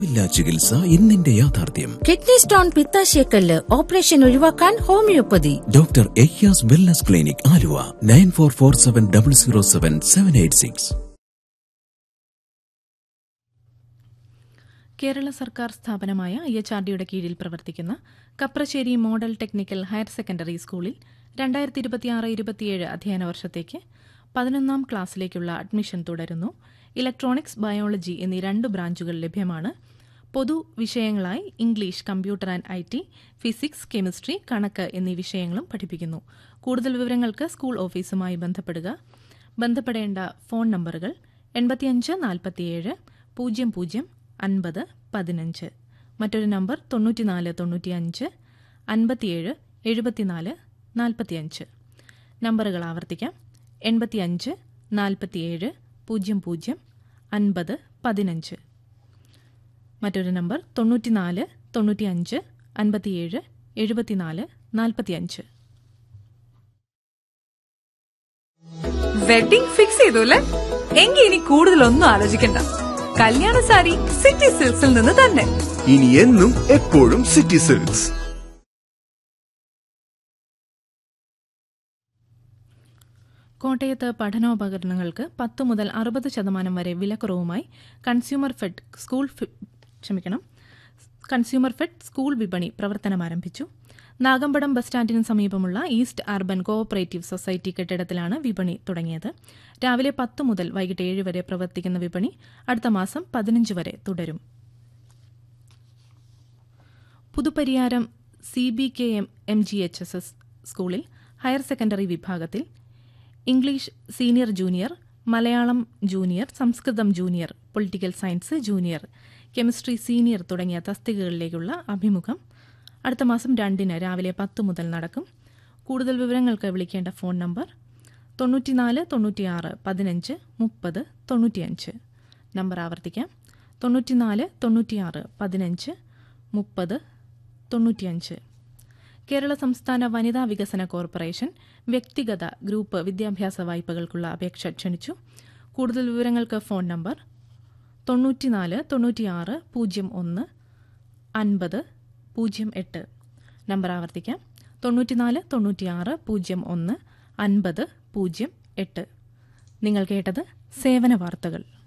ഇല്ലാ ചികിത്സ ഇന്നിന്റെ യാഥാർത്ഥ്യം കിഡ്നി സ്റ്റോൺ പിത്താശയക്കല്ല് ഓപ്പറേഷൻ ഒഴിവാക്കാൻ homoeopathy doctor Ayyas wellness clinic Aluva nine four four seven double zero seven seven eight six Kerala സർക്കാർ സ്ഥാപനമായ ഐ എച്ച് ആർ ഡിയുടെ കീഴിൽ പ്രവർത്തിക്കുന്ന Kapprassery model technical higher secondary സ്കൂളിൽ രണ്ടായിരത്തി ഇരുപത്തിയാറ് ഇരുപത്തിയേഴ് അധ്യയന വർഷത്തേക്ക് പതിനൊന്നാം ക്ലാസ്സിലേക്കുള്ള അഡ്മിഷൻ തുടരുന്നു ഇലക്ട്രോണിക്സ് ബയോളജി എന്നീ രണ്ട് ബ്രാഞ്ചുകൾ ലഭ്യമാണ് പൊതു വിഷയങ്ങളായി English computer and I T physics chemistry കണക്ക് എന്നീ വിഷയങ്ങളും പഠിപ്പിക്കുന്നു കൂടുതൽ വിവരങ്ങൾക്ക് സ്കൂൾ ഓഫീസുമായി ബന്ധപ്പെടുക ബന്ധപ്പെടേണ്ട ഫോൺ നമ്പറുകൾ എൺപത്തിയഞ്ച് നാൽപ്പത്തിയേഴ് പൂജ്യം പൂജ്യം അൻപത് പതിനഞ്ച് മറ്റൊരു നമ്പർ തൊണ്ണൂറ്റിനാല് തൊണ്ണൂറ്റിയഞ്ച് അൻപത്തിയേഴ് എഴുപത്തിനാല് നാൽപ്പത്തിയഞ്ച് നമ്പറുകൾ ആവർത്തിക്കാം എൺപത്തിയഞ്ച് നാൽപ്പത്തിയേഴ് പൂജ്യം പൂജ്യം അൻപത് പതിനഞ്ച് മറ്റൊരു നമ്പർ തൊണ്ണൂറ്റിനാല് തൊണ്ണൂറ്റിയഞ്ച് അൻപത്തിയേഴ് എഴുപത്തിനാല് നാൽപ്പത്തിയഞ്ച് വെഡിംഗ് ഫിക്സ് ചെയ്തു അല്ലേ എങ്കിൽ ഇനി കൂടുതലൊന്നും ആലോചിക്കണ്ട കല്യാണ സാരി സിറ്റി സിൽക്സിൽ നിന്ന് തന്നെ ഇനി എന്നും എപ്പോഴും സിറ്റി സിൽക്സ് കോട്ടയത്ത് പഠനോപകരണങ്ങൾക്ക് പത്ത് മുതൽ അറുപത് ശതമാനം വരെ വിലക്കുറവുമായി കൺസ്യൂമർ ഫെഡ് സ്കൂൾ ഫി- ക്ഷമിക്കണം കൺസ്യൂമർ ഫെഡ് സ്കൂൾ വിപണി പ്രവർത്തനം ആരംഭിച്ചു നാഗമ്പടം ബസ് സ്റ്റാൻഡിന് സമീപമുള്ള ഈസ്റ്റ് അർബൻ കോഓപ്പറേറ്റീവ് സൊസൈറ്റി കെട്ടിടത്തിലാണ് വിപണി തുടങ്ങിയത് രാവിലെ പത്ത് മുതൽ വൈകിട്ട് ഏഴ് വരെ പ്രവർത്തിക്കുന്ന വിപണി അടുത്ത മാസം പതിനഞ്ച് വരെ തുടരും Puthupariyaram C B K M M G H S S സ്കൂളിൽ ഹയർ സെക്കൻഡറി വിഭാഗത്തിൽ English senior junior Malayalam junior Sanskrit junior political science junior chemistry senior തുടങ്ങിയ തസ്തികകളിലേക്കുള്ള അഭിമുഖം അടുത്ത മാസം രണ്ടിന് രാവിലെ പത്ത് മുതൽ നടക്കും കൂടുതൽ വിവരങ്ങൾക്ക് വിളിക്കേണ്ട ഫോൺ നമ്പർ തൊണ്ണൂറ്റിനാല് തൊണ്ണൂറ്റിയാറ് പതിനഞ്ച് മുപ്പത് തൊണ്ണൂറ്റിയഞ്ച് നമ്പർ ആവർത്തിക്കാം തൊണ്ണൂറ്റിനാല് തൊണ്ണൂറ്റിയാറ് പതിനഞ്ച് മുപ്പത് തൊണ്ണൂറ്റിയഞ്ച് കേരള സംസ്ഥാന വനിതാ വികസന കോർപ്പറേഷൻ വ്യക്തിഗത ഗ്രൂപ്പ് വിദ്യാഭ്യാസ വായ്പകൾക്കുള്ള അപേക്ഷ ക്ഷണിച്ചു കൂടുതൽ വിവരങ്ങൾക്ക് ഫോൺ നമ്പർ തൊണ്ണൂറ്റിനാല് തൊണ്ണൂറ്റിയാറ് പൂജ്യം ഒന്ന് അൻപത് പൂജ്യം എട്ട് നമ്പർ ആവർത്തിക്കാം തൊണ്ണൂറ്റിനാല് തൊണ്ണൂറ്റിയാറ് പൂജ്യം ഒന്ന് അൻപത് പൂജ്യം എട്ട് നിങ്ങൾ കേട്ടത് സേവന വാർത്തകൾ